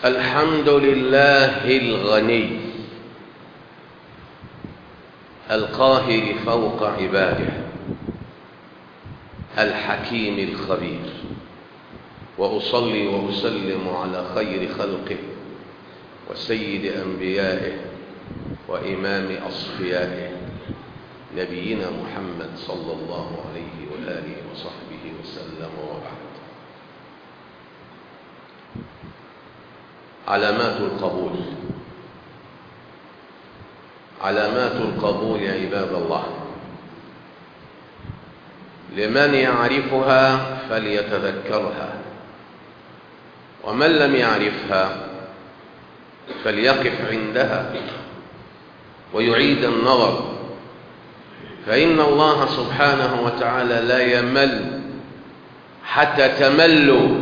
الحمد لله الغني القاهر فوق عباده الحكيم الخبير وأصلي وأسلم على خير خلقه وسيد أنبيائه وإمام أصفيائه نبينا محمد صلى الله عليه وآله وصحبه وسلم وبعد علامات القبول علامات القبول عباد الله لمن يعرفها فليتذكرها ومن لم يعرفها فليقف عندها ويعيد النظر فإن الله سبحانه وتعالى لا يمل حتى تملوا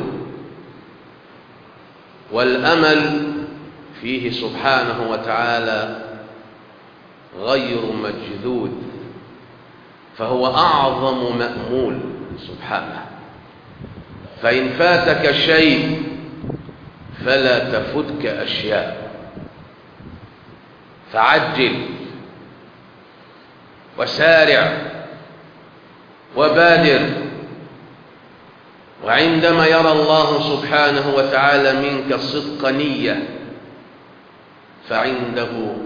والأمل فيه سبحانه وتعالى غير مجذود فهو أعظم مأمول سبحانه فإن فاتك شيء فلا تفتك أشياء فعجل وسارع وبادر وعندما يرى الله سبحانه وتعالى منك صدق نية فعنده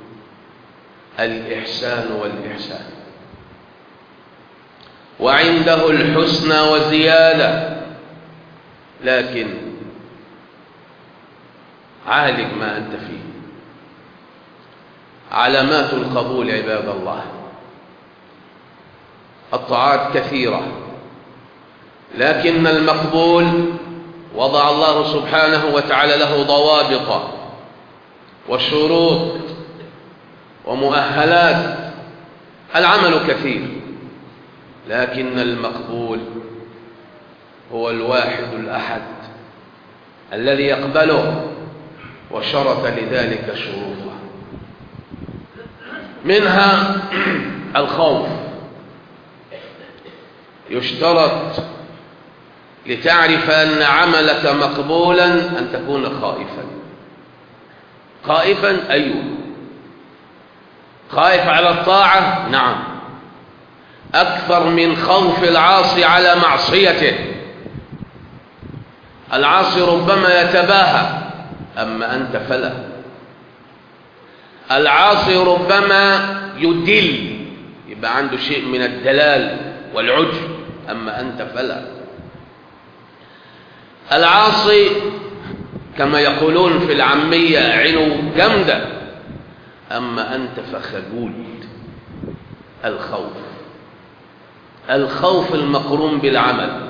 الإحسان والإحسان وعنده الحسنى وزيادة لكن عالج ما أنت فيه علامات القبول عباد الله الطاعات كثيرة لكن المقبول وضع الله سبحانه وتعالى له ضوابط وشروط ومؤهلات العمل كثير لكن المقبول هو الواحد الأحد الذي يقبله وشرط لذلك شروطا منها الخوف يشترط لتعرف أن عملك مقبولا أن تكون خائفا خائفا أيوه خائف على الطاعة نعم أكثر من خوف العاصي على معصيته العاصي ربما يتباهى أما أنت فلا العاصي ربما يدل يبقى عنده شيء من الدلال والعجب أما أنت فلا العاصي كما يقولون في العامية عينه جامدة أما أنت فخجول الخوف الخوف المقرون بالعمل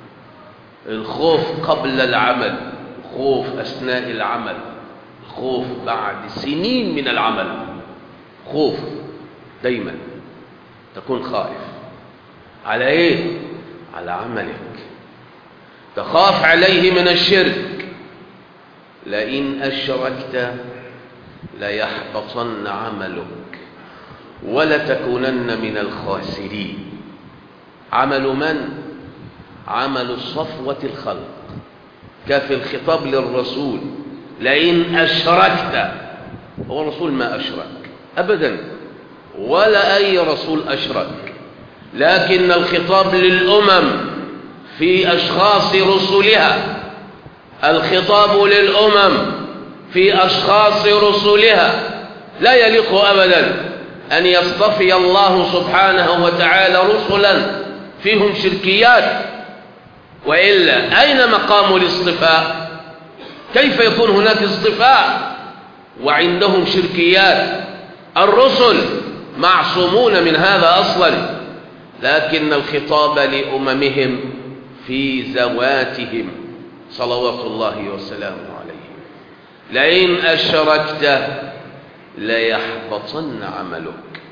الخوف قبل العمل خوف أثناء العمل خوف بعد سنين من العمل خوف دايما تكون خائف على ايه على عملك تخاف عليه من الشرك لئن أشركت ليحبطن عملك ولتكونن من الخاسرين عمل من عمل صفوة الخلق كفي الخطاب للرسول لئن أشركت هو الرسول ما أشرك أبدا ولا أي رسول أشرك لكن الخطاب للأمم في أشخاص رسلها الخطاب للأمم في أشخاص رسلها لا يليق أبدا أن يصطفي الله سبحانه وتعالى رسلا فيهم شركيات وإلا أين مقام الاصطفاء كيف يكون هناك اصطفاء وعندهم شركيات الرسل معصومون من هذا أصلا لكن الخطاب لأممهم في ذواتهم صلوات الله وسلامه عليهم لئن أشركت ليحبطن عملك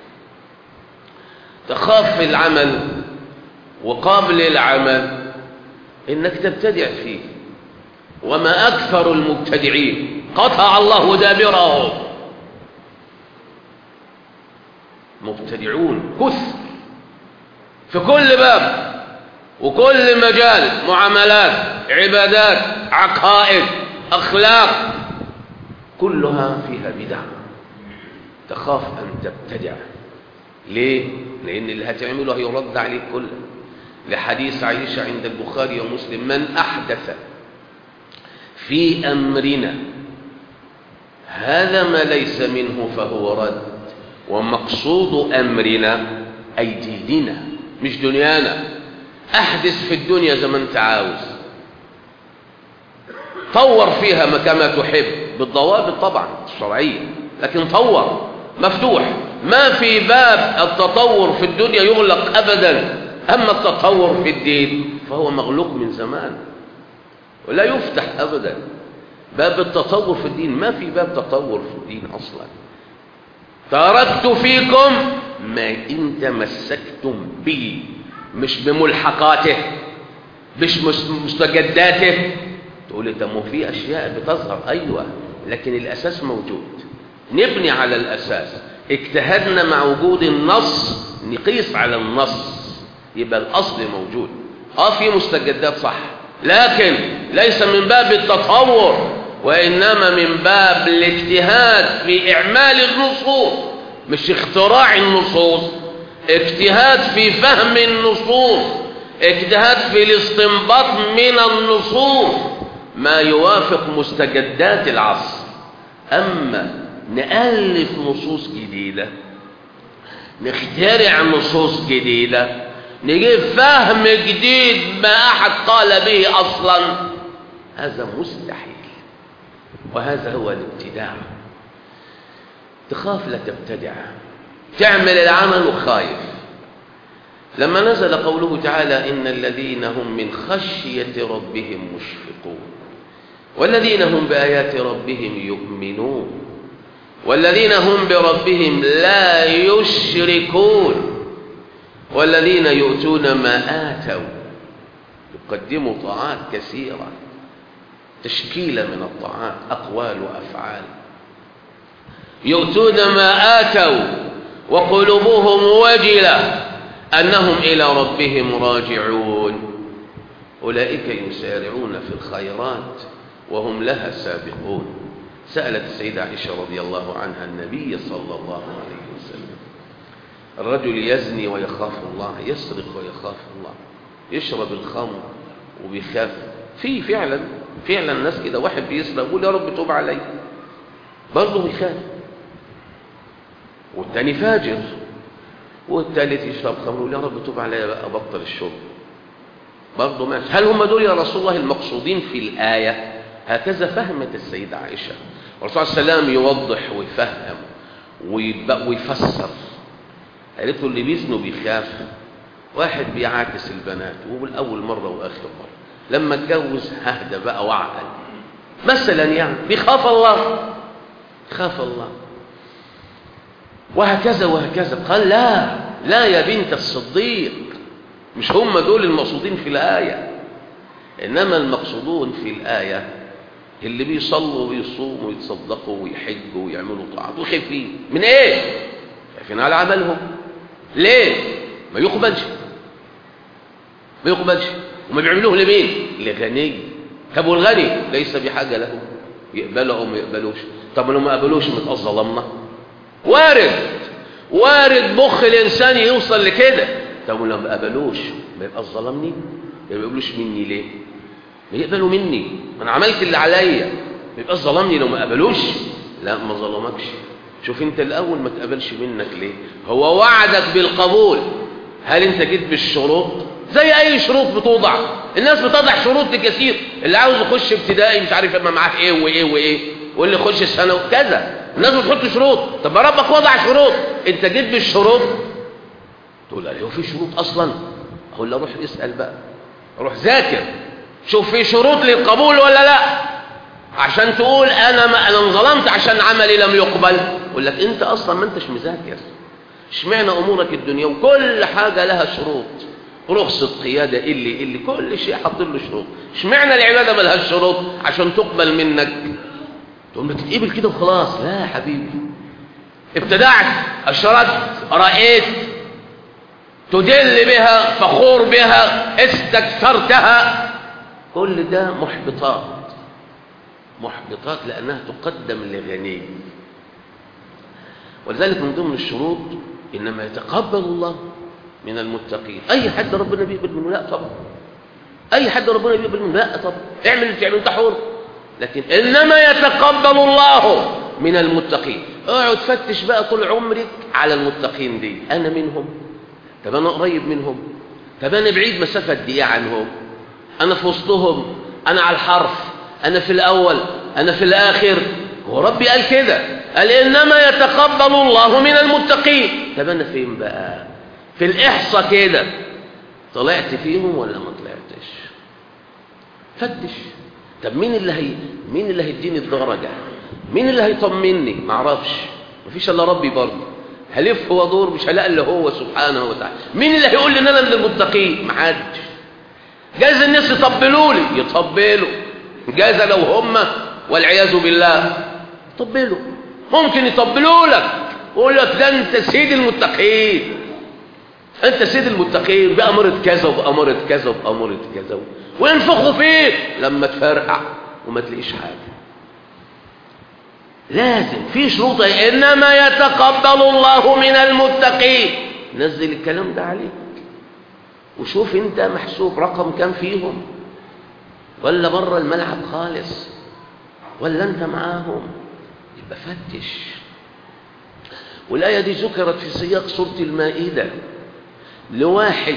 تخاف في العمل وقابل العمل إنك تبتدع فيه وما أكثر المبتدعين قطع الله دابرهم مبتدعون كثر في كل باب وكل مجال معاملات عبادات عقائد أخلاق كلها فيها بدع تخاف أن تبتدع ليه؟ لأن اللي هتعمله هيرد عليك كله لحديث عائشة عند البخاري ومسلم من أحدث في أمرنا هذا ما ليس منه فهو رد ومقصود أمرنا أي ديننا مش دنيانا أحدث في الدنيا زي ما أنت عاوز طور فيها كما تحب بالضوابط طبعا الشرعية لكن طور مفتوح ما في باب التطور في الدنيا يغلق أبدا أما التطور في الدين فهو مغلوق من زمان ولا يفتح أبدا باب التطور في الدين ما في باب تطور في الدين أصلا تركت فيكم ما إن تمسكتم به مش بملحقاته مش مستجداته تقول لي طب في أشياء بتظهر أيوة لكن الأساس موجود نبني على الأساس اجتهدنا مع وجود النص نقيس على النص يبقى الأصل موجود اه في مستجدات صح لكن ليس من باب التطور وإنما من باب الاجتهاد في إعمال النصوص مش اختراع النصوص اجتهاد في فهم النصوص اجتهاد في الاستنباط من النصوص ما يوافق مستجدات العصر أما نألف نصوص جديدة نخترع نصوص جديدة نجيب فهم جديد ما أحد قال به أصلا هذا مستحيل وهذا هو الابتداع تخاف لا تبتدع تعمل العمل وخايف لما نزل قوله تعالى إن الذين هم من خشية ربهم مشفقون والذين هم بآيات ربهم يؤمنون والذين هم بربهم لا يشركون والذين يؤتون ما آتوا يقدموا طاعات كثيرة تشكيلة من الطاعات أقوال وأفعال يؤتون ما آتوا وقلوبهم وجلة أنهم إلى ربهم راجعون أولئك يسارعون في الخيرات وهم لها سابقون سألت السيدة عائشة رضي الله عنها النبي صلى الله عليه وسلم الرجل يزني ويخاف الله يسرق ويخاف الله يشرب الخمر وبيخاف في فعلا فعلا الناس كده واحد بيسرق يقول يا رب توب علي برضه بيخاف والتاني فاجر والتالت يشرب خمر يقول يا رب توب علي بقى ابطل الشرب برضه ماشي هل هم دول يا رسول الله المقصودين في الآية هكذا فهمت السيدة عائشة الرسول صلى الله عليه وسلم يوضح ويفهم ويفسر قالت له اللي بيزنوا بيخاف واحد بيعاكس البنات وبالأول مرة وآخر مرة لما اتجوز ههدى بقى وعقل مثلا يعني بيخاف الله خاف الله وهكذا وهكذا قال لا لا يا بنت الصديق مش هم دول المقصودين في الآية إنما المقصودون في الآية اللي بيصلوا ويصوموا ويتصدقوا ويحجوا ويعملوا طاعات وخايفين من ايه خايفين على عملهم ليه ما يقبلش ما يقبلش وما بيعملوه لمين لغني طب والغني ليس بحاجه له يقبلوا او ما يقبلوش طب لو ما قبلوش ما ظلمنا وارد وارد مخ الانسان يوصل لكده طب لو ما قبلوش ما يبقى ظلمني ما يقبلوش مني ليه ما يقبلوا مني ما انا عملت اللي عليا ما يبقى ظلمني لو ما قبلوش لا ما ظلمكش شوف انت الاول ما تقبلش منك ليه هو وعدك بالقبول هل انت جيت بالشروط زي اي شروط بتوضع الناس بتضع شروط كثير اللي عاوز يخش ابتدائي مش عارف يبقى معاه ايه وايه وايه واللي يخش ثانوي كذا الناس بتحط شروط طب ما ربك وضع شروط انت جيت بالشروط تقول لا هو في شروط اصلا اقول له روح اسال بقى روح ذاكر شوف في شروط للقبول ولا لا عشان تقول انا ما انا انظلمت عشان عملي لم يقبل يقول لك انت اصلا ما انتش مذاكر اشمعنى امورك الدنيا وكل حاجه لها شروط رخصة قيادة اللي اللي كل شيء حاط له شروط اشمعنى العبادة ملهاش شروط عشان تقبل منك تقول ما تتقبل كده وخلاص لا يا حبيبي ابتدعت اشرت رأيت تدل بها فخور بها استكثرتها كل ده محبطات محبطات لأنها تقدم لغني ولذلك من ضمن الشروط إنما يتقبل الله من المتقين أي حد ربنا بيقبل منه لا طبعا أي حد ربنا بيقبل منه لا طبعا اعمل اللي تعمل انت حر لكن إنما يتقبل الله من المتقين اقعد فتش بقى طول عمرك على المتقين دي أنا منهم طب أنا قريب منهم طب أنا بعيد مسافة قد إيه عنهم أنا في وسطهم أنا على الحرف أنا في الأول أنا في الآخر هو ربي قال كده قال إنما يتقبل الله من المتقين طب أنا فين بقى في الإحصاء كده طلعت فيهم ولا ما طلعتش فتش طب مين اللي هي مين اللي هيديني الدرجة مين اللي هيطمني ما اعرفش مفيش الا ربي برضه هلف وادور مش هلاقي الا هو سبحانه وتعالى مين اللي هيقول لي ان انا من المتقين ما حدش جايز الناس يطبلوا لي يطبلوا جايز لو هم والعياذ بالله يطبلوا ممكن يطبلوا لك يقول لك ده انت سيد المتقين انت سيد المتقين بأمرة كذا وبأمرة كذا وبأمرة كذا وينفخوا فيك لما تفرقع وما تلاقيش حاجة لازم في شروط انما يتقبل الله من المتقين نزل الكلام ده عليك وشوف انت محسوب رقم كام فيهم ولا بره الملعب خالص ولا انت معاهم يبقى فتش والآية دي ذكرت في سياق سورة المائدة لواحد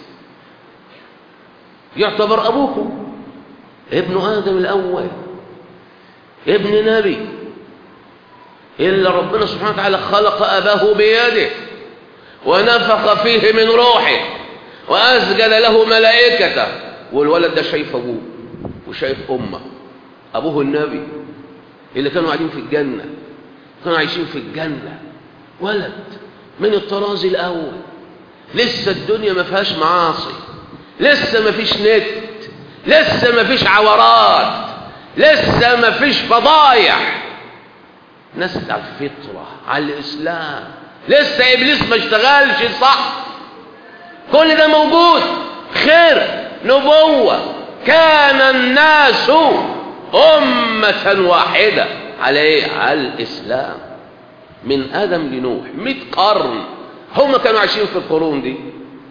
يعتبر أبوكم ابن آدم الأول ابن نبي إلا ربنا سبحانه وتعالى خلق أباه بيده ونفخ فيه من روحه وأسجد له ملائكته والولد ده شايف أبوه وشايف أمه أبوه النبي اللي كانوا قاعدين في الجنة كانوا عايشين في الجنة ولد من الطراز الأول لسه الدنيا ما فيهاش معاصي لسه ما فيش نت لسه ما فيش عورات لسه ما فيش فضايح ناس على الفطرة على الإسلام لسه إبليس ما اشتغلش صح كل ده موجود خير نبوة كان الناس أمة واحدة على إيه؟ على الإسلام من آدم لنوح مئة قرن هم كانوا عايشين في القرون دي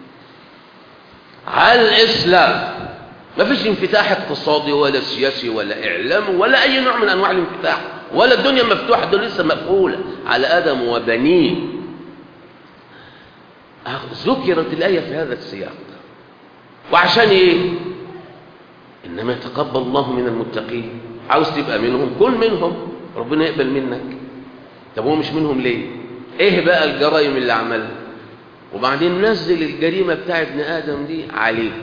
على الإسلام ما فيش انفتاح اقتصادي ولا سياسي ولا إعلام ولا أي نوع من أنواع الانفتاح ولا الدنيا مفتوحة دول لسه مقفولة على آدم وبنيه ذكرت الآية في هذا السياق وعشان إيه إنما يتقبل الله من المتقين عاوز تبقى منهم كن منهم ربنا يقبل منك طب هو مش منهم ليه ايه بقى الجرائم اللي عملها وبعدين نزل الجريمة بتاع ابن آدم دي عليك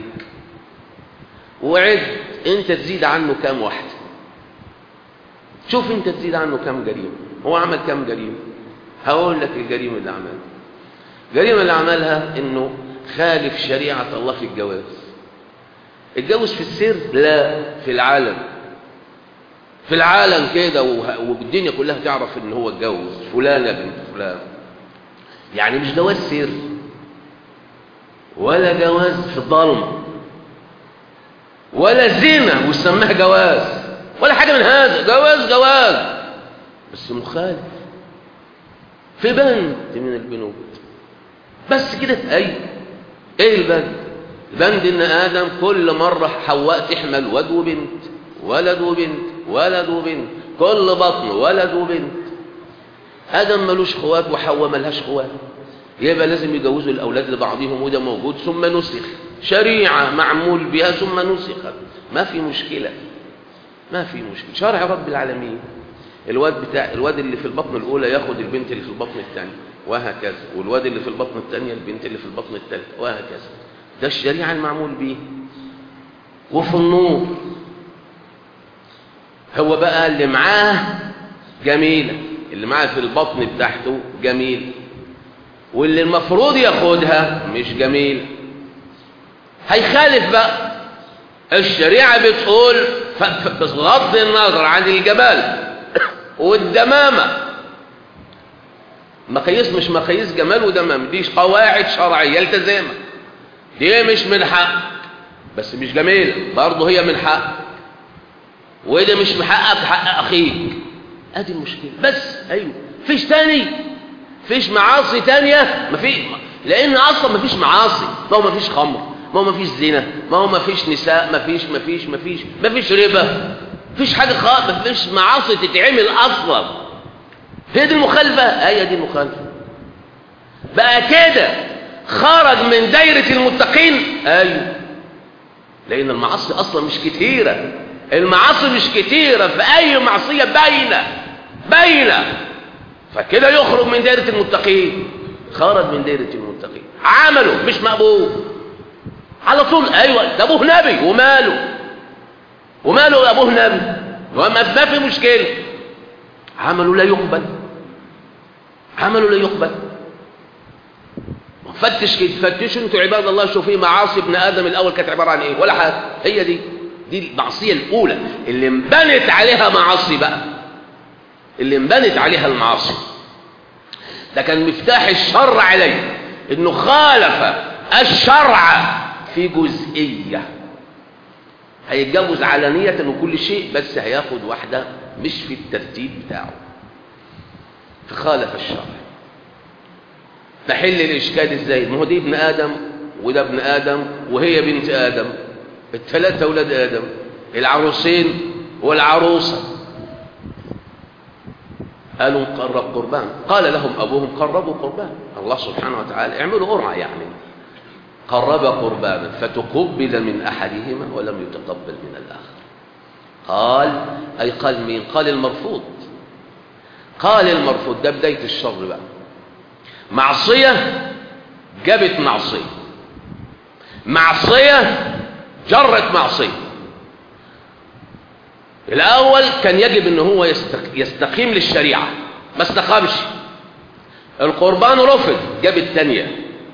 وعد انت تزيد عنه كام واحدة شوف انت تزيد عنه كام جريمة هو عمل كام جريمة هقول لك الجريمة اللي عملها الجريمة اللي عملها انه خالف شريعة الله في الجواز اتجوز في السر لا في العالم في العالم كده والدنيا كلها تعرف ان هو اتجوز فلانة بنت فلان يعني مش جواز سر ولا جواز في الظلم ولا زنا وسماها جواز ولا حاجة من هذا جواز جواز بس مخالف في بند من البنود بس كده اي ايه البند البند ان ادم كل مرة حواء تحمل ولد وبنت ولد وبنت ولد وبنت كل بطن ولد وبنت ادم ملوش خوات وحواء ملهاش خوات يبقى لازم يجوزوا الاولاد لبعضهم وده موجود ثم نسخ شريعه معمول بها ثم نسخت ما في مشكله ما في مشكله شرع رب العالمين الواد بتاع الواد اللي في البطن الاولى ياخد البنت اللي في البطن الثانيه وهكذا والواد اللي في البطن الثانيه البنت اللي في البطن الثالثه وهكذا ده الشريعه المعمول به وفي النور هو بقى اللي معاه جميله اللي معاه في البطن بتاعته جميل واللي المفروض ياخدها مش جميل هيخالف بقى الشريعة بتقول بغض النظر عن الجمال والدمامة مقاييس مش مقاييس جمال ودمامة دي قواعد شرعية التزامها دي مش من حق بس مش جميلة برضه هي من حق وده مش محقق حق اخيك ادي المشكله بس ايوه فيش تاني فيش معاصي تانية ما في لان اصلا ما فيش معاصي ما هو ما فيش خمر ما هو ما فيش زنا ما هو ما فيش نساء ما فيش ما فيش ما فيش ما فيش ربا ما فيش حاجه خالص ما فيش معاصي تتعمل اصلا هي دي المخالفه هي دي المخالفه بقى كده خرج من دايره المتقين ايوه لان المعاصي اصلا مش كتيره المعاصي مش كتيره فاي معصيه باينه باينه فكده يخرج من دايره المتقين خرج من دايره المتقين عمله مش مقبول على طول ايوه ده ابوه نبي وماله وماله ابوه نبي وما ما في مشكله عمله لا يقبل عمله لا يقبل فتش كده فتشوا انتوا عباد الله شوفوا معاصي ابن ادم الاول كانت عباره عن ايه ولا حاجه هي دي دي المعصيه الاولى اللي انبنت عليها معاصي بقى اللي انبنت عليها المعاصي ده كان مفتاح الشر عليه انه خالف الشرع في جزئيه هيتجوز علانية وكل شيء بس هياخد واحدة مش في الترتيب بتاعه فخالف الشرع تحل الإشكال إزاي ما هو دي ابن آدم وده ابن آدم وهي بنت آدم الثلاثة أولاد آدم العروسين والعروسة قالوا نقرب قربان قال لهم أبوهم قربوا قربان الله سبحانه وتعالى اعملوا قرعة يعني قرب قربانا فتقبل من أحدهما ولم يتقبل من الآخر قال أي قال مين قال المرفوض قال المرفوض ده بداية الشر بقى معصية جابت معصية معصية جرت معصية الأول كان يجب أن هو يستقيم للشريعة ما استقامش القربان رفض جاب الثانية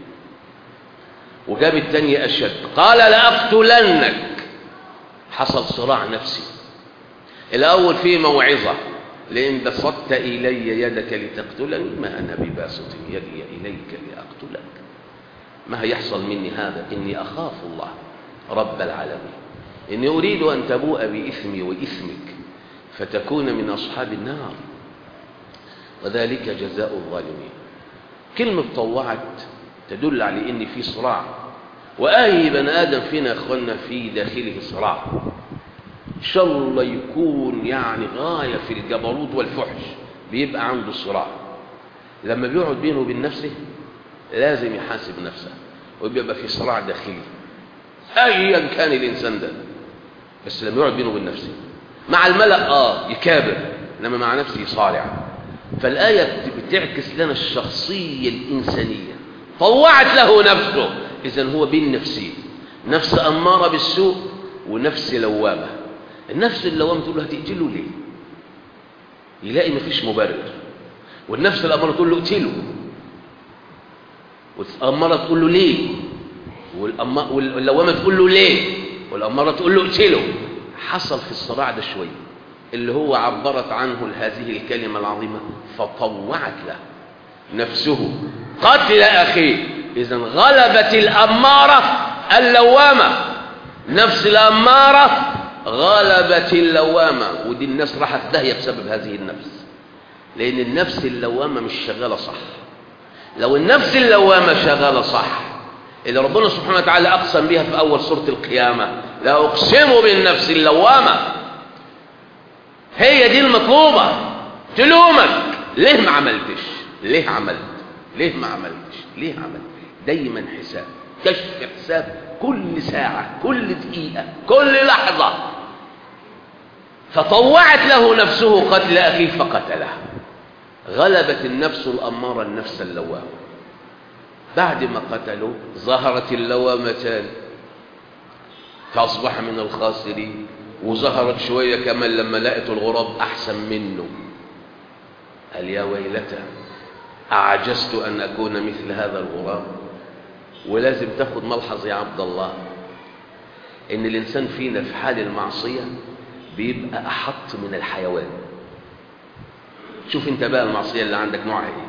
وجاب الثانية أشد قال لأقتلنك حصل صراع نفسي الأول فيه موعظة لئن بسطت إلي يدك لتقتلني ما أنا بباسط يدي إليك لأقتلك ما هيحصل مني هذا إني أخاف الله رب العالمين إني أريد أن تبوء بإثمي وإثمك فتكون من أصحاب النار وذلك جزاء الظالمين كلمة طوعت تدل على إن في صراع وأي بني آدم فينا يا أخوانا في داخله صراع إن شاء الله يكون يعني غاية في الجبروت والفحش بيبقى عنده صراع لما بيقعد بينه وبين نفسه لازم يحاسب نفسه وبيبقى في صراع داخلي أيا كان الإنسان ده بس لما يقعد بينه وبين نفسه مع الملأ آه يكابر إنما مع نفسه يصارع فالآية بتعكس لنا الشخصية الإنسانية طوعت له نفسه إذا هو بين نفسين نفس أمارة بالسوء ونفس لوامة النفس اللوامة تقول له هتقتله ليه يلاقي مفيش مبرر والنفس الأمارة تقول له اقتله والأمارة تقول له ليه واللوامة تقول له ليه والأمارة تقول له اقتله حصل في الصراع ده شوية اللي هو عبرت عنه هذه الكلمة العظيمة فطوعت له نفسه قتل أخيه إذا غلبت الأمارة اللوامة نفس الأمارة غلبت اللوامة ودي الناس راحت داهية بسبب هذه النفس لأن النفس اللوامة مش شغالة صح لو النفس اللوامة شغالة صح اللي ربنا سبحانه وتعالى أقسم بها في أول سورة القيامة لا أقسم بالنفس اللوامة هي دي المطلوبة تلومك ليه ما عملتش ليه عملت ليه ما عملتش ليه عملت دايما حساب كشف حساب كل ساعة كل دقيقة كل لحظة فطوعت له نفسه قتل أخيه فقتله غلبت النفس الأمارة النفس اللوامة بعد ما قتلوا ظهرت اللوامتان فأصبح من الخاسرين وظهرت شوية كمان لما لقت الغراب أحسن منه قال يا ويلتى أعجزت أن أكون مثل هذا الغراب ولازم تاخد ملحظ يا عبد الله إن الإنسان فينا في حال المعصية بيبقى أحط من الحيوان شوف انت بقى المعصية اللي عندك نوعها ايه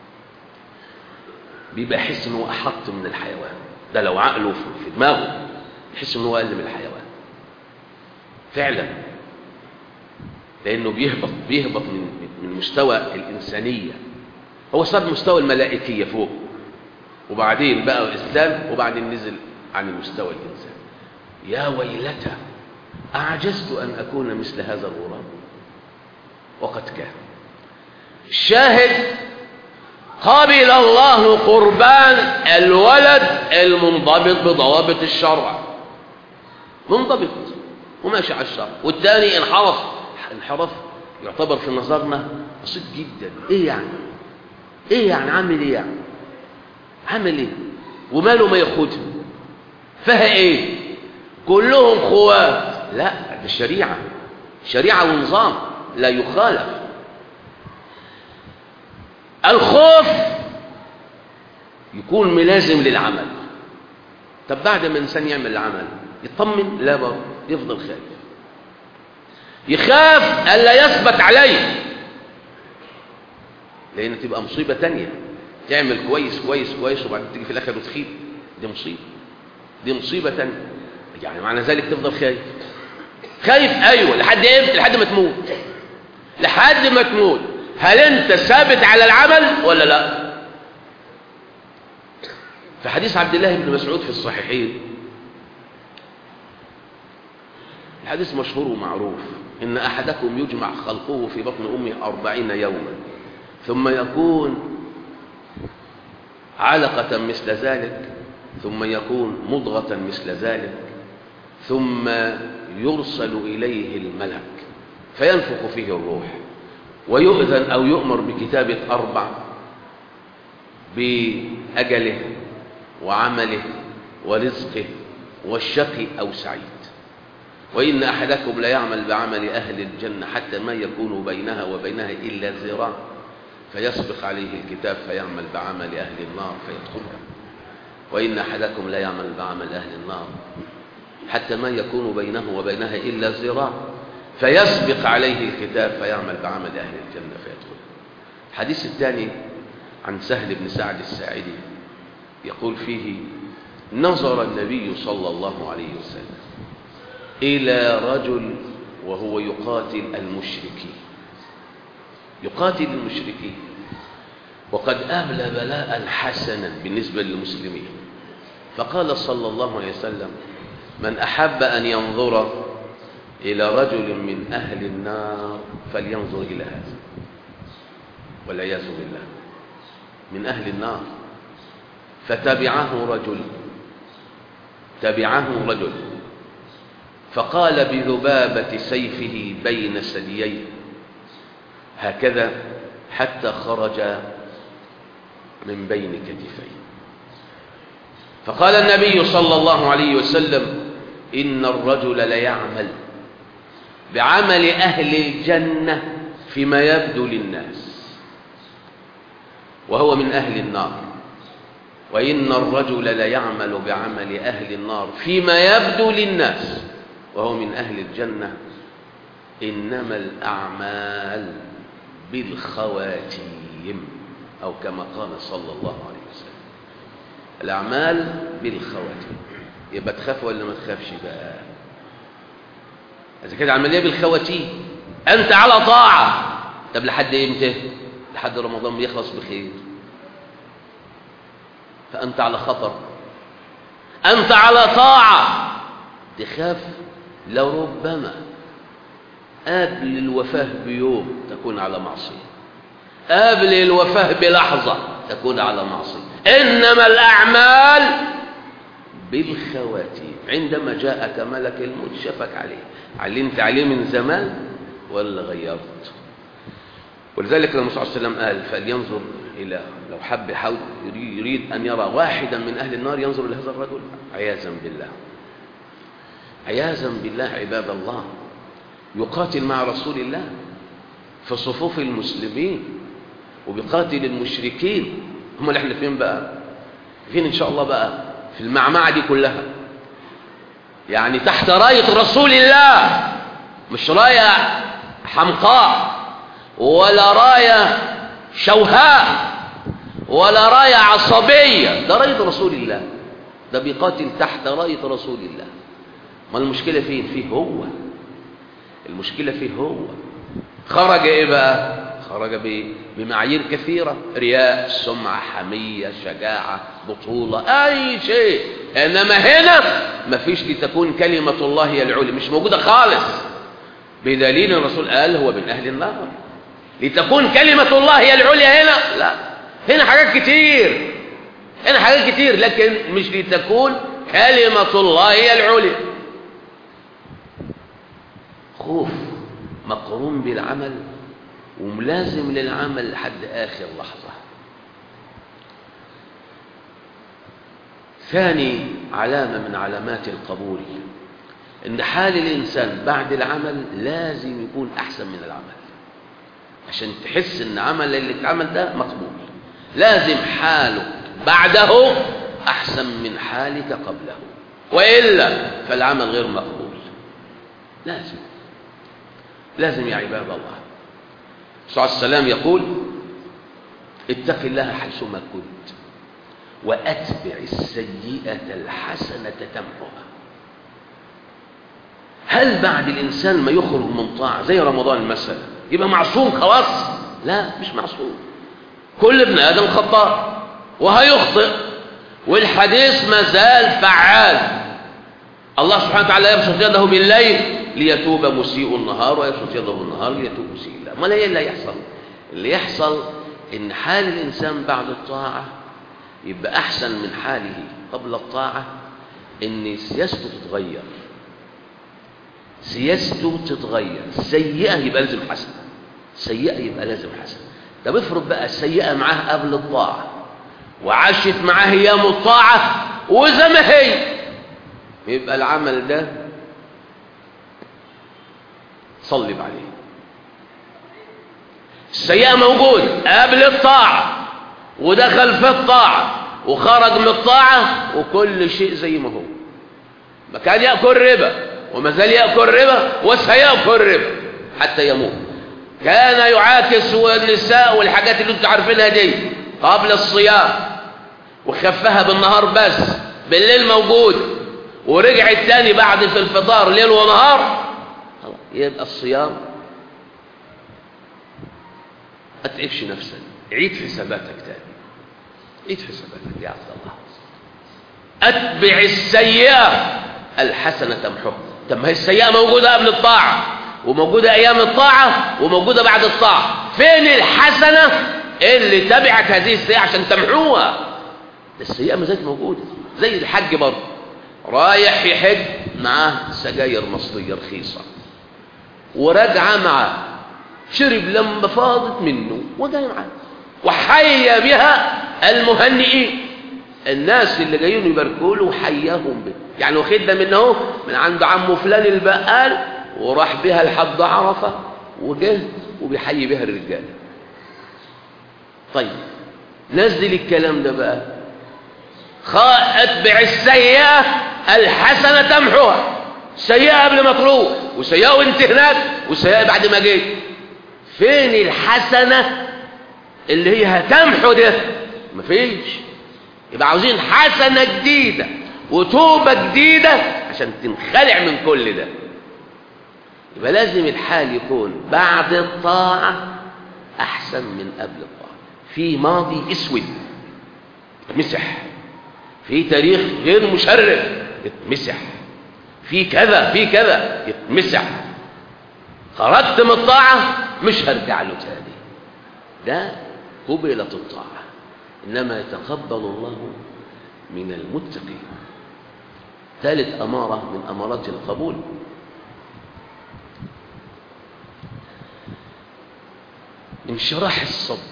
بيبقى يحس انه أحط من الحيوان ده لو عقله في دماغه يحس انه أقل من الحيوان فعلا لأنه بيهبط بيهبط من من مستوى الإنسانية هو صار مستوى الملائكية فوق وبعدين بقى الإسلام وبعدين نزل عن المستوى الإنساني يا ويلتى أعجزت أن أكون مثل هذا الغراب وقد كان الشاهد قبل الله قربان الولد المنضبط بضوابط الشرع منضبط وماشي على الشرع والثاني انحرف انحرف يعتبر في نظرنا بسيط جدا ايه يعني ايه يعني عامل ايه يعني عامل ايه وماله ما ياخدها فيها ايه كلهم خوات لا ده شريعه شريعه ونظام لا يخالف الخوف يكون ملازم للعمل طب بعد ما الانسان يعمل العمل يطمن لا برضه يفضل خايف يخاف الا يثبت عليه لان تبقى مصيبه تانية تعمل كويس كويس كويس وبعدين تيجي في الاخر وتخيب دي مصيبه دي مصيبه تانية يعني معنى ذلك تفضل خايف خايف ايوه لحد امتى لحد ما تموت لحد ما تموت هل انت ثابت على العمل ولا لا في حديث عبد الله بن مسعود في الصحيحين الحديث مشهور ومعروف إن أحدكم يجمع خلقه في بطن أمه أربعين يوما ثم يكون علقة مثل ذلك ثم يكون مضغة مثل ذلك ثم يرسل إليه الملك فينفخ فيه الروح ويؤذن أو يؤمر بكتابة أربع بأجله وعمله ورزقه والشقي أو سعيد وإن أحدكم لا يعمل بعمل أهل الجنة حتى ما يكون بينها وبينها إلا ذراع فيسبق عليه الكتاب فيعمل بعمل أهل النار فيدخلها وإن أحدكم لا يعمل بعمل أهل النار حتى ما يكون بينه وبينها إلا ذراع فيسبق عليه الكتاب فيعمل بعمل أهل الجنة فيدخلها الحديث الثاني عن سهل بن سعد الساعدي يقول فيه نظر النبي صلى الله عليه وسلم إلى رجل وهو يقاتل المشركين يقاتل المشركين وقد أبلى بلاء حسنا بالنسبة للمسلمين فقال صلى الله عليه وسلم من أحب أن ينظر إلى رجل من أهل النار فلينظر إلى هذا والعياذ بالله من أهل النار فتبعه رجل تبعه رجل فقال بذبابة سيفه بين ثدييه هكذا حتى خرج من بين كتفيه فقال النبي صلى الله عليه وسلم إن الرجل ليعمل بعمل أهل الجنة فيما يبدو للناس وهو من أهل النار وإن الرجل ليعمل بعمل أهل النار فيما يبدو للناس وهو من أهل الجنة إنما الأعمال بالخواتيم أو كما قال صلى الله عليه وسلم الأعمال بالخواتيم يبقى تخاف ولا ما تخافش بقى إذا كانت عملية بالخواتيم أنت على طاعة طب لحد إمتى لحد رمضان بيخلص بخير فأنت على خطر أنت على طاعة تخاف لربما قبل الوفاة بيوم تكون على معصية قبل الوفاة بلحظة تكون على معصية إنما الأعمال بالخواتيم عندما جاءك ملك الموت شفك عليه علمت عليه من زمان ولا غيرت ولذلك الرسول صلى الله عليه وسلم قال فلينظر إلى لو حب يحاول يريد أن يرى واحدا من أهل النار ينظر إلى هذا الرجل عياذا بالله عياذا بالله عباد الله يقاتل مع رسول الله في صفوف المسلمين وبيقاتل المشركين هم اللي احنا فين بقى فين ان شاء الله بقى في المعمعة دي كلها يعني تحت راية رسول الله مش راية حمقاء ولا راية شوهاء ولا راية عصبية ده راية رسول الله ده بيقاتل تحت راية رسول الله ما المشكلة فين فيه هو المشكلة فيه هو خرج ايه بقى خرج ب- بمعايير كثيرة رياء سمعة حمية شجاعة بطولة أي شيء إنما هنا مفيش لتكون كلمة الله هي العليا مش موجودة خالص بدليل الرسول قال هو من أهل النار لتكون كلمة الله هي العليا هنا لا هنا حاجات كتير هنا حاجات كتير لكن مش لتكون كلمة الله هي العليا خوف مقرون بالعمل وملازم للعمل لحد آخر لحظة ثاني علامة من علامات القبول إن حال الإنسان بعد العمل لازم يكون أحسن من العمل عشان تحس إن عمل اللي اتعمل ده مقبول لازم حالك بعده أحسن من حالك قبله وإلا فالعمل غير مقبول لازم لازم يا عباد الله صلى الله عليه وسلم يقول اتق الله حيثما كنت وأتبع السيئة الحسنة تمحها هل بعد الإنسان ما يخرج من طاعة زي رمضان مثلا يبقى معصوم خلاص لا مش معصوم كل ابن آدم خطاء وهيخطئ والحديث ما زال فعال الله سبحانه وتعالى يبسط يده بالليل ليتوب مسيء النهار ويبسط يده بالنهار ليتوب مسيء الليل ما ايه اللي يحصل اللي يحصل ان حال الانسان بعد الطاعه يبقى احسن من حاله قبل الطاعه ان سياسته تتغير سياسته تتغير سيئه يبقى لازم حسنه سيئه يبقى لازم حسنه طب افرض بقى سيئه معاه قبل الطاعه وعاشت معاه ايام الطاعه وزي ما هي يبقى العمل ده صلب عليه السيئة موجود قبل الطاعة ودخل في الطاعة وخرج من الطاعة وكل شيء زي ما هو ما كان يأكل ربا وما زال يأكل ربا وسيأكل ربا حتى يموت كان يعاكس النساء والحاجات اللي انتوا عارفينها دي قبل الصيام وخفها بالنهار بس بالليل موجود ورجع التاني بعد في الفطار ليل ونهار يبقى الصيام ما تتعبش نفسك عيد حساباتك تاني عيد حساباتك يا عبد الله اتبع السيئه الحسنه تمحوها طب ما هي السيئه موجوده قبل الطاعه وموجوده ايام الطاعه وموجوده بعد الطاعه فين الحسنه اللي تبعت هذه السيئه عشان تمحوها السيئه ما زالت موجوده زي الحج برضه رايح يحج معاه سجاير مصريه رخيصه وراجعه معاه شرب لما فاضت منه وجاي معاه وحي بها المهنئين الناس اللي جايين يباركوا له وحياهم به يعني واخدها من اهو من عند عمه فلان البقال وراح بها لحد عرفه وجه وبيحيي بها الرجاله طيب نزل الكلام ده بقى اتبع السيئه الحسنه تمحوها سيئه قبل ما تروح وسيئه وانت هناك وسيئه بعد ما جيت فين الحسنه اللي هي هتمحو ده مفيش يبقى عاوزين حسنه جديده وتوبه جديده عشان تنخلع من كل ده يبقى لازم الحال يكون بعد الطاعه احسن من قبل الطاعه في ماضي اسود اتمسح في تاريخ غير مشرف اتمسح في كذا في كذا يتمسح خرجت من الطاعة مش هرجع له تاني ده قبلت الطاعة إنما يتقبل الله من المتقين ثالث أمارة من أمارات القبول انشراح الصدر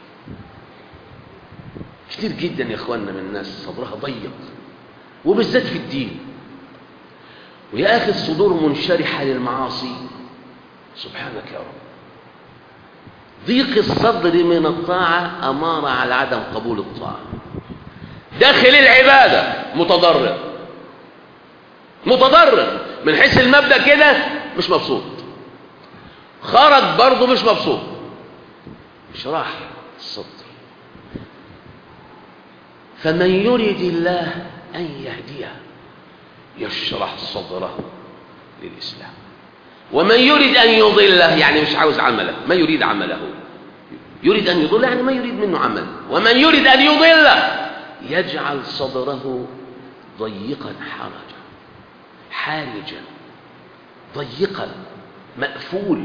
كتير جدا يا اخواننا من الناس صدرها ضيق وبالذات في الدين ويا اخي الصدور منشرحه للمعاصي سبحانك يا رب ضيق الصدر من الطاعه اماره على عدم قبول الطاعه داخل العباده متضرر متضرر من حيث المبدا كده مش مبسوط خرج برضه مش مبسوط انشراح الصدر فمن يرد الله أن يهديه يشرح صدره للإسلام ومن يريد أن يضله يعني مش عاوز عمله ما يريد عمله يريد أن يضل يعني ما يريد منه عمل ومن يريد أن يضله يجعل صدره ضيقا حرجا حالجا ضيقا مقفول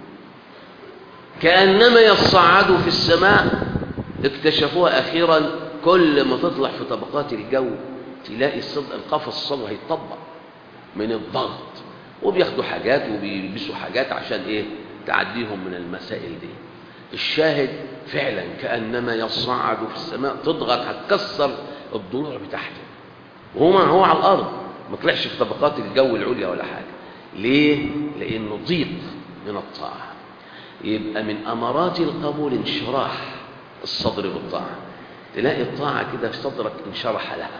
كأنما يصعد في السماء اكتشفوها أخيرا كل ما تطلع في طبقات الجو تلاقي الصد... القفص الصدري هيتطبق من الضغط وبياخدوا حاجات وبيلبسوا حاجات عشان ايه تعديهم من المسائل دي الشاهد فعلا كأنما يصعد في السماء تضغط هتكسر الضلوع بتاعته وهو ما هو على الأرض ما طلعش في طبقات الجو العليا ولا حاجة ليه؟ لأنه ضيق من الطاعة يبقى من أمارات القبول انشراح الصدر بالطاعة تلاقي الطاعة كده في صدرك انشرح لها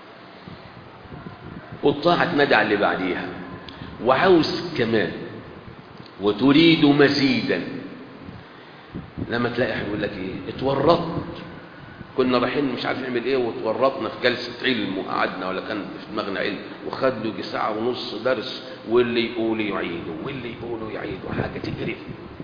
والطاعة تنادي على اللي بعديها وعاوز كمان وتريد مزيدا لما تلاقي يقول لك ايه اتورطت كنا رايحين مش عارف نعمل ايه وتورطنا في جلسه علم وقعدنا ولا كان في دماغنا علم وخد له يجي ساعه ونص درس واللي يقول يعيده واللي يقول يعيده حاجه تقرف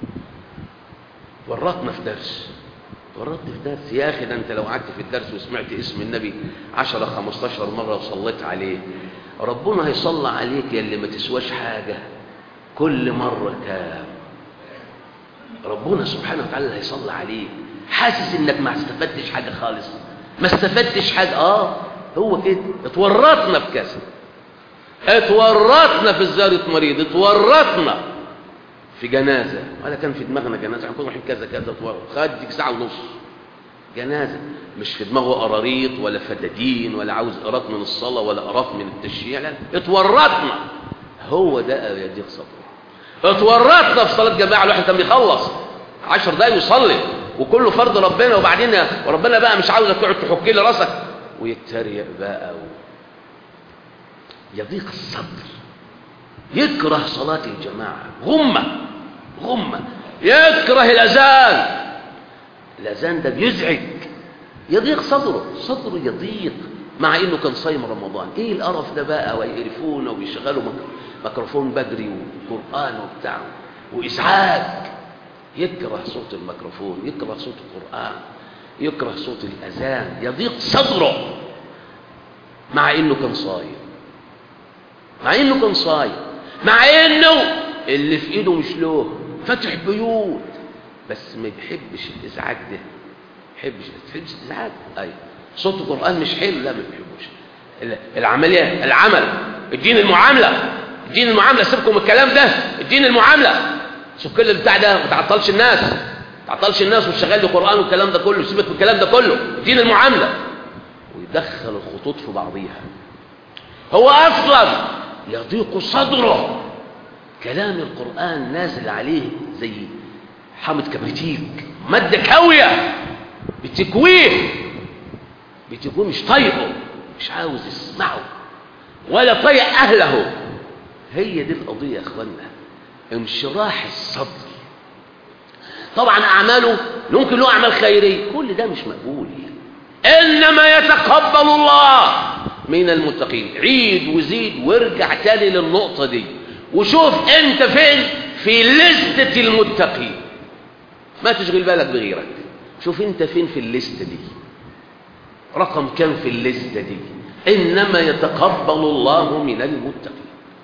ورطنا في درس ورطني في درس يا اخي ده انت لو قعدت في الدرس وسمعت اسم النبي 10 15 مره وصليت عليه ربنا هيصلى عليك يا اللي ما تسواش حاجه كل مره كام ربنا سبحانه وتعالى هيصلي عليك حاسس انك ما استفدتش حاجه خالص ما استفدتش حاجه اه هو كده اتورطنا في كذا اتورطنا في زياره مريض اتورطنا في جنازه ولا كان في دماغنا جنازه هنكون رايحين كذا كذا اتورط خدك ساعه ونص جنازه مش في دماغه قراريط ولا فدادين ولا عاوز قراط من الصلاه ولا قراط من التشييع لا اتورطنا هو ده يديك صبر اتورطنا في صلاه جماعه الواحد كان بيخلص عشر دقايق يصلي وكله فرض ربنا وبعدين وربنا بقى مش عاوزك تقعد تحك لي راسك ويتريق بقى و... يضيق الصدر يكره صلاة الجماعة غمة غمة يكره الأذان الأذان ده بيزعج يضيق صدره صدره يضيق مع انه كان صايم رمضان ايه القرف ده بقى ويقرفونا ويشغلوا ميكروفون بدري وقرآن وبتاع وإزعاج يكره صوت الميكروفون يكره صوت القرآن يكره صوت الأذان يضيق صدره مع إنه كان صايم مع إنه كان صايم مع إنه اللي في إيده مش له فتح بيوت بس ما بيحبش الإزعاج ده ما بيحبش ما بيحبش الإزعاج أيوة صوت القرآن مش حلو لا ما بيحبوش العملية العمل الدين المعاملة الدين المعاملة سيبكم الكلام ده الدين المعاملة شوف كل البتاع ده ما تعطلش الناس ما تعطلش الناس وتشغل لي قرآن والكلام ده كله سيبك من الكلام ده كله دين المعاملة ويدخل الخطوط في بعضيها هو أصلا يضيق صدره كلام القرآن نازل عليه زي حامض كبريتيك مادة كاوية بتكويه بتكويه مش طايقه مش عاوز يسمعه ولا طايق أهله هي دي القضية يا اخوانا انشراح الصدر طبعا اعماله ممكن له اعمال خيريه كل ده مش مقبول انما يتقبل الله من المتقين عيد وزيد وارجع تاني للنقطه دي وشوف انت فين في لستة المتقين ما تشغل بالك بغيرك شوف انت فين في الليسته دي رقم كم في الليسته دي انما يتقبل الله من المتقين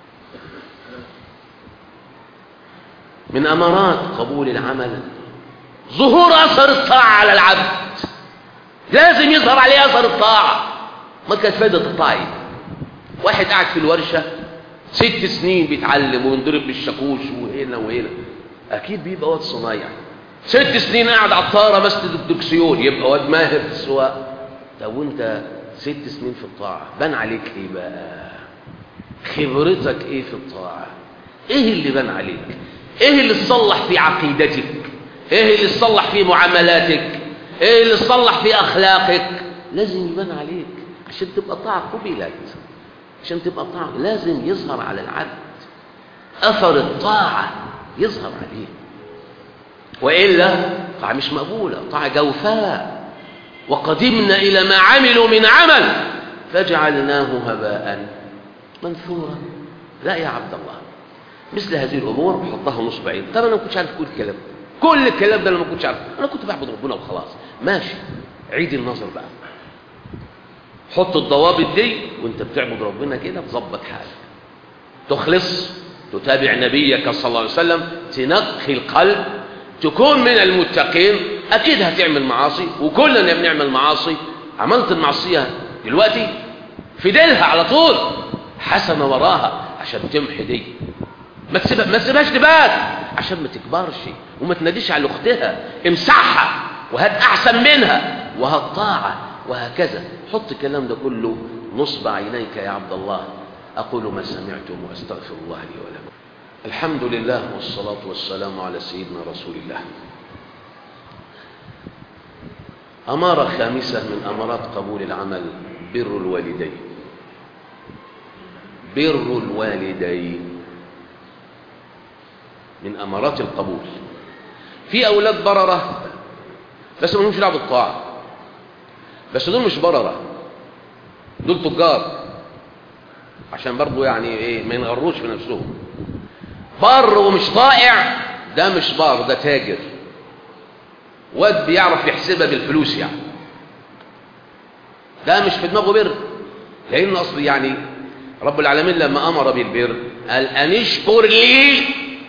من أمارات قبول العمل ظهور أثر الطاعة على العبد لازم يظهر عليه أثر الطاعة ما كانت فايدة الطاعة واحد قاعد في الورشة ست سنين بيتعلم وينضرب بالشاكوش وهنا وهنا أكيد بيبقى واد صنايع ست سنين قاعد على الطارة مسجد الدكسيون يبقى واد ماهر في السواقة طب وانت ست سنين في الطاعة بان عليك ايه بقى خبرتك ايه في الطاعة ايه اللي بان عليك ايه اللي تصلح في عقيدتك ايه اللي تصلح في معاملاتك ايه اللي تصلح في اخلاقك لازم يبان عليك عشان تبقى طاعة قبلت عشان تبقى طاعة لازم يظهر على العبد اثر الطاعة يظهر عليه والا طاعة مش مقبولة طاعة جوفاء وقدمنا الى ما عملوا من عمل فجعلناه هباء منثورا لا يا عبد الله مثل هذه الامور حطها نصب عين طب انا ما كنتش عارف كل الكلام كل الكلام ده انا ما كنتش عارف انا كنت بعبد ربنا وخلاص ماشي عيد النظر بقى حط الضوابط دي وانت بتعبد ربنا كده تظبط حالك تخلص تتابع نبيك صلى الله عليه وسلم تنقي القلب تكون من المتقين اكيد هتعمل معاصي وكلنا بنعمل معاصي عملت المعصيه دلوقتي في ديلها على طول حسنه وراها عشان تمحي دي ما تسيبها ما تسيبهاش تبات عشان ما تكبرش وما تناديش على اختها امسحها وهات احسن منها وهات طاعه وهكذا حط الكلام ده كله نصب عينيك يا عبد الله اقول ما سمعتم واستغفر الله لي ولكم الحمد لله والصلاه والسلام على سيدنا رسول الله اماره خامسه من امارات قبول العمل بر الوالدين بر الوالدين من امارات القبول في اولاد برره بس ما لهمش دعوه بالطاعه بس دول مش برره دول تجار عشان برضو يعني ايه ما ينغروش في نفسهم بر ومش طائع ده مش بار ده تاجر واد بيعرف يحسبها بالفلوس يعني ده مش في دماغه بر لان اصل يعني رب العالمين لما امر بالبر قال ان اشكر لي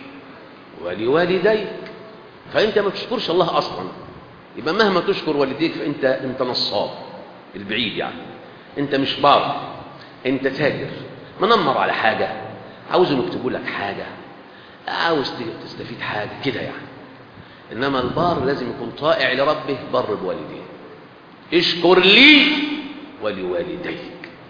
ولوالديك فانت ما تشكرش الله اصلا يبقى مهما تشكر والديك فانت انت نصاب البعيد يعني انت مش بار انت تاجر منمر على حاجه عاوزهم يكتبوا لك حاجه عاوز تستفيد حاجه كده يعني انما البار لازم يكون طائع لربه بر بوالديه اشكر لي ولوالديك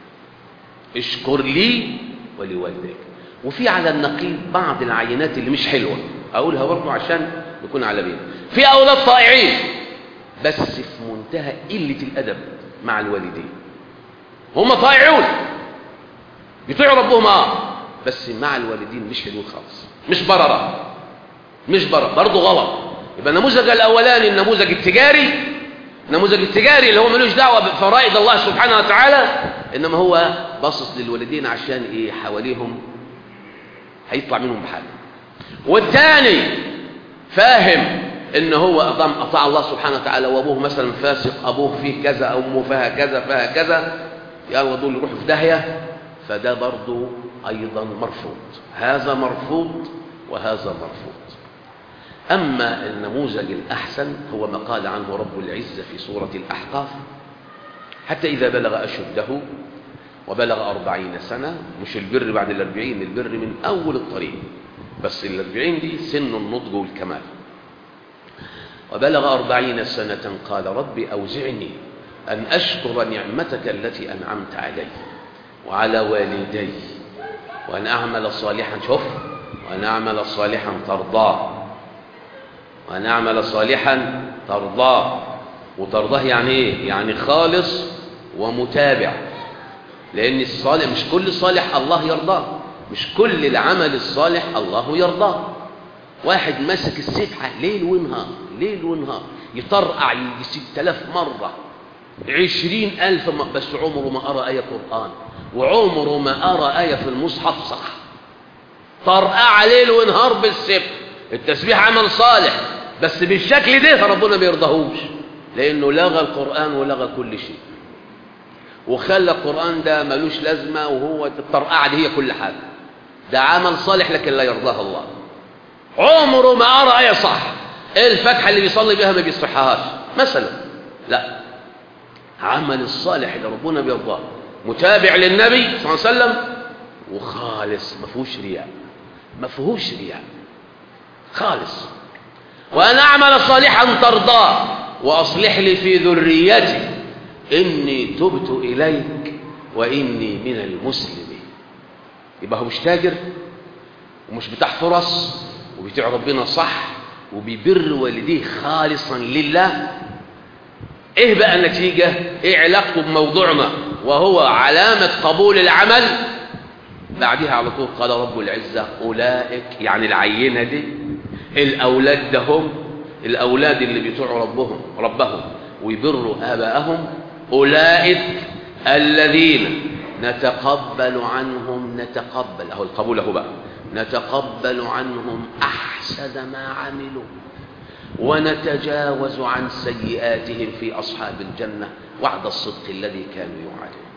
اشكر لي ولوالديك وفي على النقيض بعض العينات اللي مش حلوه اقولها برضه عشان نكون على بين في اولاد طائعين بس في منتهى قله الادب مع الوالدين هم طائعون يطيعوا ربهم اه بس مع الوالدين مش حلوين خالص مش برره مش برره برضه غلط يبقى النموذج الاولاني النموذج التجاري النموذج التجاري اللي هو ملوش دعوه بفرائض الله سبحانه وتعالى انما هو باصص للوالدين عشان ايه حواليهم هيطلع منهم بحاجه والثاني فاهم ان هو اقام اطاع الله سبحانه وتعالى وابوه مثلا فاسق ابوه فيه كذا امه فيها كذا فيها كذا يلا دول يروحوا في داهيه فده برضه ايضا مرفوض هذا مرفوض وهذا مرفوض اما النموذج الاحسن هو ما قال عنه رب العزه في سوره الاحقاف حتى اذا بلغ اشده وبلغ أربعين سنة مش البر بعد الأربعين البر من أول الطريق بس الأربعين دي سن النضج والكمال وبلغ أربعين سنة قال رب أوزعني أن أشكر نعمتك التي أنعمت علي وعلى والدي وأن أعمل صالحا شوف وأن أعمل صالحا ترضاه وأن أعمل صالحا ترضاه وترضاه يعني إيه؟ يعني خالص ومتابع لأن الصالح مش كل صالح الله يرضاه مش كل العمل الصالح الله يرضاه واحد ماسك السبحة ليل ونهار ليل ونهار يطرقع يجي ستة آلاف مرة عشرين ألف بس عمره ما أرى آية قرآن وعمره ما أرى آية في المصحف صح طرقع ليل ونهار بالسبح التسبيح عمل صالح بس بالشكل ده ربنا ما بيرضاهوش لأنه لغى القرآن ولغى كل شيء وخلى القرآن ده ملوش لازمة وهو الطرقعة دي هي كل حاجة ده عمل صالح لكن لا يرضاه الله عمره ما أرى آية صح إيه الفتحة اللي بيصلي بها ما بيصحهاش مثلا لا عمل الصالح اللي ربنا بيرضاه متابع للنبي صلى الله عليه وسلم وخالص ما فيهوش رياء ما فيهوش رياء خالص وأن أعمل صالحا ترضاه وأصلح لي في ذريتي إني تبت إليك وإني من المسلمين يبقى هو مش تاجر ومش بتاع فرص وبيطيع ربنا صح وبيبر والديه خالصا لله ايه بقى النتيجة ايه علاقته بموضوعنا وهو علامة قبول العمل بعدها على طول قال رب العزة أولئك يعني العينة دي الأولاد ده هم الأولاد اللي بيطيعوا ربهم ربهم ويبروا آباءهم أولئك الذين نتقبل عنهم نتقبل أهو القبول أهو بقى نتقبل عنهم أحسن ما عملوا ونتجاوز عن سيئاتهم في أصحاب الجنة وعد الصدق الذي كانوا يوعدون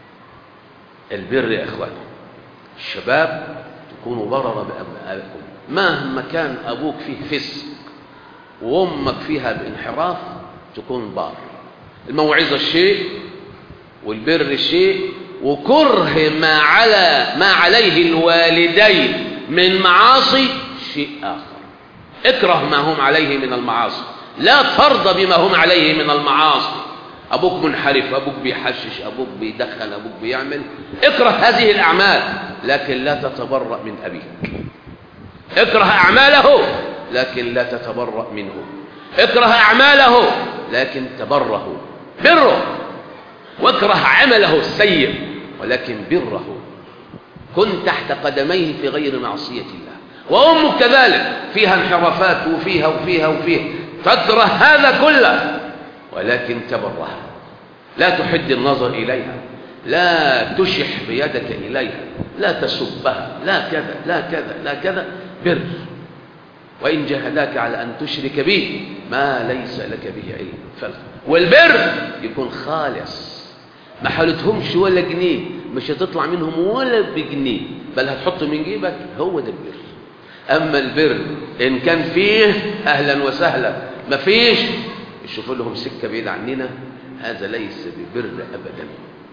البر يا إخواني الشباب تكونوا بررا بأبنائكم مهما كان أبوك فيه فسق وأمك فيها بانحراف تكون بار الموعظة الشيء والبر الشيء وكره ما على ما عليه الوالدين من معاصي شيء آخر اكره ما هم عليه من المعاصي لا ترضى بما هم عليه من المعاصي أبوك منحرف أبوك بيحشش أبوك بيدخن أبوك بيعمل اكره هذه الأعمال لكن لا تتبرأ من أبيك اكره أعماله لكن لا تتبرأ منه اكره أعماله لكن تبره بره واكره عمله السيء ولكن بره كن تحت قدميه في غير معصية الله وأمك كذلك فيها انحرافات وفيها وفيها وفيها تكره هذا كله ولكن تبرها لا تحد النظر إليها لا تشح بيدك إليها لا تسبها لا كذا لا كذا لا كذا بر وإن جهداك على أن تشرك به ما ليس لك به علم فلا والبر يكون خالص ما حالتهمش ولا جنيه مش هتطلع منهم ولا بجنيه بل هتحط من جيبك هو ده البر أما البر إن كان فيه أهلا وسهلا ما فيش يشوفوا لهم سكة بعيد عننا هذا ليس ببر أبدا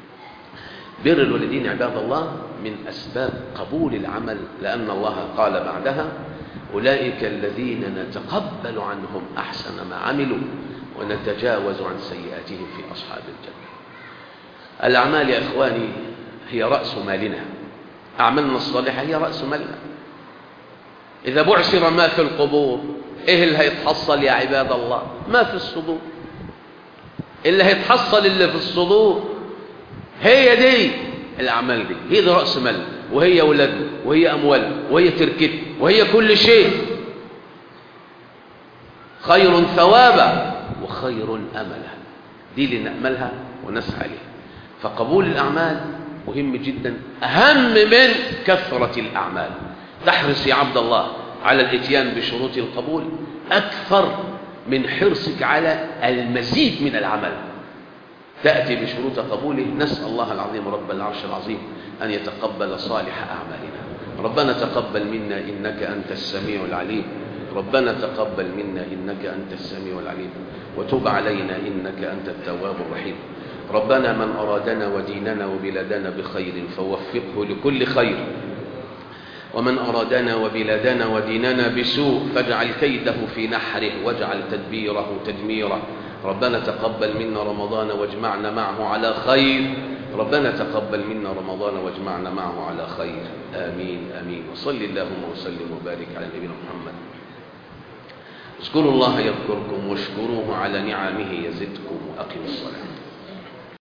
بر الوالدين عباد الله من أسباب قبول العمل لأن الله قال بعدها أولئك الذين نتقبل عنهم أحسن ما عملوا ونتجاوز عن سيئاتهم في أصحاب الجنة الأعمال يا إخواني هي رأس مالنا أعمالنا الصالحة هي رأس مالنا إذا بعثر ما في القبور إيه اللي هيتحصل يا عباد الله ما في الصدور اللي هيتحصل اللي في الصدور هي دي الأعمال دي هي دي رأس مالنا وهي أولادنا وهي أموالنا وهي تركتنا وهي كل شيء خير ثوابا وخير أملا دي اللي نأملها ونسعى لها فقبول الأعمال مهم جدا أهم من كثرة الأعمال تحرص يا عبد الله على الاتيان بشروط القبول أكثر من حرصك على المزيد من العمل تأتي بشروط قبوله نسأل الله العظيم رب العرش العظيم أن يتقبل صالح أعمالنا ربنا تقبل منا إنك أنت السميع العليم ربنا تقبل منا إنك أنت السميع العليم وتب علينا إنك أنت التواب الرحيم ربنا من أرادنا وديننا وبلادنا بخير فوفقه لكل خير ومن أرادنا وبلادنا وديننا بسوء فاجعل كيده في نحره واجعل تدبيره تدميره ربنا تقبل منا رمضان واجمعنا معه على خير ربنا تقبل منا رمضان واجمعنا معه على خير آمين آمين وصل اللهم وسلم وبارك على نبينا محمد اذكروا الله يذكركم واشكروه على نعمه يزدكم وأقيموا الصلاة